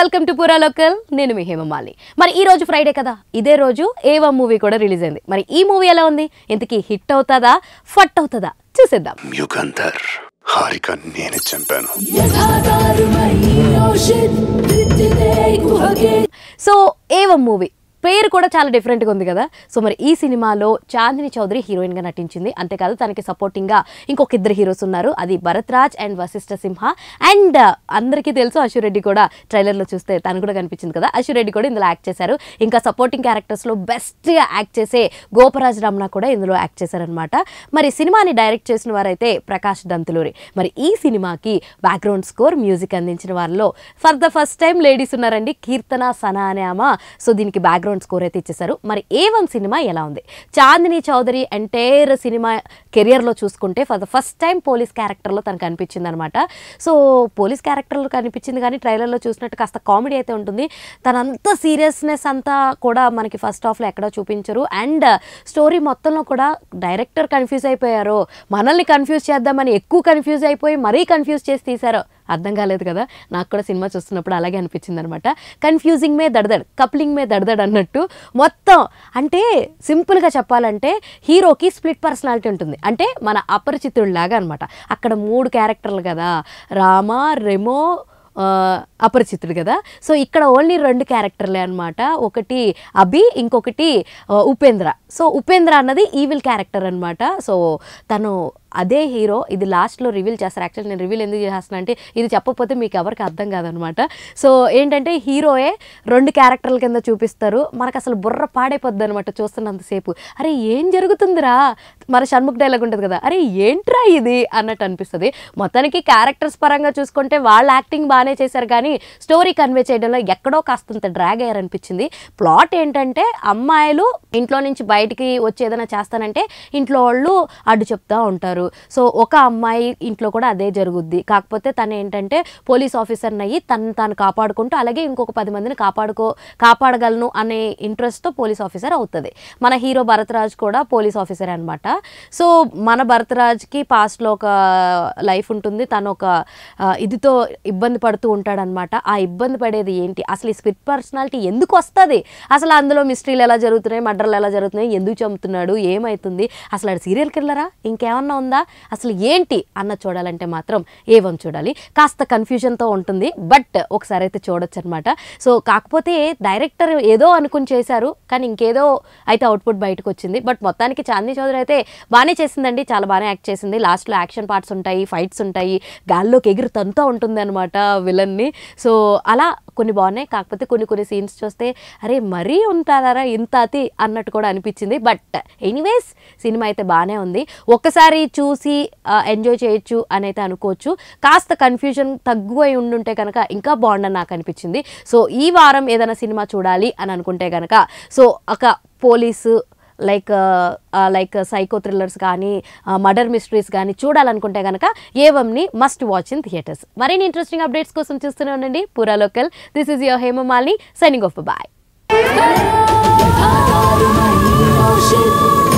welcome to పూరా local నేను మీ హేమమాలి మరి ఈ రోజు ఫ్రైడే కదా ఇదే రోజు ఏవా మూవీ కూడా రిలీజ్ అయింది మరి ఈ మూవీ ఎలా ఉంది ఇంతకీ హిట్ అవుతుందా ఫట్ అవుతుందా చూసేద్దాం యుగంధర్ హారిక నేనే చంపాను సో ఏవం మూవీ పేరు కూడా చాలా డిఫరెంట్గా ఉంది కదా సో మరి ఈ సినిమాలో చాందిని చౌదరి హీరోయిన్గా నటించింది అంతేకాదు తనకి సపోర్టింగ్గా ఇంకొక ఇద్దరు హీరోస్ ఉన్నారు అది భరత్ రాజ్ అండ్ వశిష్ఠ సింహ అండ్ అందరికీ తెలుసు అశురెడ్డి కూడా ట్రైలర్లో చూస్తే తను కూడా కనిపించింది కదా అశురెడ్డి కూడా ఇందులో యాక్ట్ చేశారు ఇంకా సపోర్టింగ్ క్యారెక్టర్స్లో బెస్ట్గా యాక్ట్ చేసే గోపరాజ్ రమణ కూడా ఇందులో యాక్ట్ చేశారనమాట మరి సినిమాని డైరెక్ట్ చేసిన వారైతే ప్రకాష్ దంతులూరి మరి ఈ సినిమాకి బ్యాక్గ్రౌండ్ స్కోర్ మ్యూజిక్ అందించిన వారిలో for the first time ladies ఉన్నారండి కీర్తన సనా అనే ఆమె సో దీనికి బ్యాక్గ్రౌండ్ స్కోర్ అయితే ఇచ్చేసారు మరి ఏవం సినిమా ఎలా ఉంది చాందిని చౌదరి ఎంటైర్ సినిమా కెరియర్లో చూసుకుంటే for the first time police క్యారెక్టర్లో తనకు అనిపించింది అనమాట సో పోలీస్ క్యారెక్టర్లో కనిపించింది కానీ ట్రైలర్లో చూసినట్టు కాస్త కామెడీ అయితే ఉంటుంది తనంత సీరియస్నెస్ అంతా కూడా మనకి ఫస్ట్ హాఫ్లో ఎక్కడో చూపించరు అండ్ స్టోరీ మొత్తంలో కూడా డైరెక్టర్ కన్ఫ్యూజ్ అయిపోయారు మనల్ని కన్ఫ్యూజ్ చేద్దామని ఎక్కువ కన్ఫ్యూజ్ అయిపోయి మరీ కన్ఫ్యూజ్ చేసి తీశారు అర్థం కాలేదు కదా నాకు కూడా సినిమా చూస్తున్నప్పుడు అలాగే అనిపించింది అనమాట కన్ఫ్యూజింగ్ మే దడదడ్ కప్లింగ్ మే దడదడ్ అన్నట్టు మొత్తం అంటే సింపుల్గా చెప్పాలంటే హీరోకి స్ప్లిట్ పర్సనాలిటీ ఉంటుంది అంటే మన అపరిచితుడిలాగా అనమాట అక్కడ మూడు క్యారెక్టర్లు కదా రామ రెమో ఆ, అపరిచితుడు కదా సో ఇక్కడ ఓన్లీ రెండు క్యారెక్టర్లే అనమాట ఒకటి అభి ఇంకొకటి ఆ, ఉపేంద్ర సో ఉపేంద్ర అన్నది ఈవిల్ క్యారెక్టర్ అనమాట సో తను అదే హీరో ఇది లాస్ట్లో రివీల్ చేస్తారు యాక్చువల్లీ నేను రివీల్ ఎందుకు చేస్తున్నా అంటే ఇది చెప్పకపోతే మీకు ఎవరికి అర్థం కాదనమాట సో ఏంటంటే హీరోయే రెండు క్యారెక్టర్ల కింద చూపిస్తారు మనకు అసలు బుర్ర పాడైపోద్ది అనమాట చూస్తున్నంతసేపు అరే ఏం జరుగుతుందిరా మన షణ్ముఖ్ డైలాగ్ ఉంటుంది కదా అరే ఏంట్రా ఇది అన్నట్టు అనిపిస్తుంది మొత్తానికి క్యారెక్టర్స్ పరంగా చూసుకుంటే వాళ్ళ యాక్టింగ్ బాగానే చేశారు కానీ స్టోరీ కన్వే చేయడంలో ఎక్కడో కాస్తంత డ్రాగ్ అయ్యారనిపించింది ప్లాట్ ఏంటంటే అమ్మాయిలు ఇంట్లో నుంచి బయటికి వచ్చి ఏదైనా చేస్తానంటే ఇంట్లో వాళ్ళు అడ్డు చెప్తా ఉంటారు సో ఒక అమ్మాయి ఇంట్లో కూడా అదే జరుగుద్ది కాకపోతే తను ఏంటంటే పోలీస్ ఆఫీసర్ని అయ్యి తను తాను కాపాడుకుంటూ అలాగే ఇంకొక పది మందిని కాపాడుకో కాపాడగలను అనే ఇంట్రెస్ట్తో పోలీస్ ఆఫీసర్ అవుతుంది మన హీరో భరతరాజ్ కూడా పోలీస్ ఆఫీసర్ అనమాట సో మన భరతరాజ్కి పాస్ట్లో ఒక లైఫ్ ఉంటుంది తను ఒక ఆ, ఇదితో ఇబ్బంది పడుతూ ఉంటాడనమాట ఆ ఇబ్బంది పడేది ఏంటి అసలు ఈ స్పిట్ పర్సనాలిటీ ఎందుకు వస్తుంది అసలు అందులో మిస్టరీలు ఎలా జరుగుతున్నాయి మర్డర్లు ఎలా జరుగుతున్నాయి ఎందుకు చంపుతున్నాడు ఏమవుతుంది అసలు అది సీరియల్ కిల్లరా ఇంకేమన్నా ఉందా అసలు ఏంటి అన్న చూడాలంటే మాత్రం ఏవం చూడాలి కాస్త కన్ఫ్యూజన్తో ఉంటుంది బట్ ఒకసారి అయితే చూడొచ్చు అనమాట సో కాకపోతే డైరెక్టర్ ఏదో అనుకుని చేశారు కానీ ఇంకేదో అయితే అవుట్పుట్ బయటకు వచ్చింది బట్ మొత్తానికి చాందీ చౌదరి అయితే బాగానే చేసిందండి చాలా బాగానే యాక్ట్ చేసింది లాస్ట్లో యాక్షన్ పార్ట్స్ ఉంటాయి ఫైట్స్ ఉంటాయి గాల్లోకి ఎగిరి తంతా ఉంటుంది అనమాట విలన్ని సో అలా కొన్ని బాగున్నాయి కాకపోతే కొన్ని కొన్ని సీన్స్ చూస్తే అరే మరీ ఉంటారా ఇంత అతి అన్నట్టు కూడా అనిపించింది బట్ ఎనీవేస్ సినిమా అయితే బాగానే ఉంది ఒక్కసారి చూసి ఎంజాయ్ చేయొచ్చు అని అయితే అనుకోవచ్చు కాస్త కన్ఫ్యూజన్ తగ్గువై ఉండుంటే కనుక ఇంకా బాగుండని నాకు అనిపించింది సో ఈ వారం ఏదైనా సినిమా చూడాలి అని అనుకుంటే కనుక సో ఒక police like like psycho thrillers కానీ మర్డర్ మిస్టరీస్ కానీ చూడాలనుకుంటే కనుక ఏవంని మస్ట్ వాచ్ ఇన్ థియేటర్స్ మరిన్ని ఇంట్రెస్టింగ్ అప్డేట్స్ కోసం చూస్తూనే ఉండండి పూరా local this is your Hemamalini signing off bye Oh shit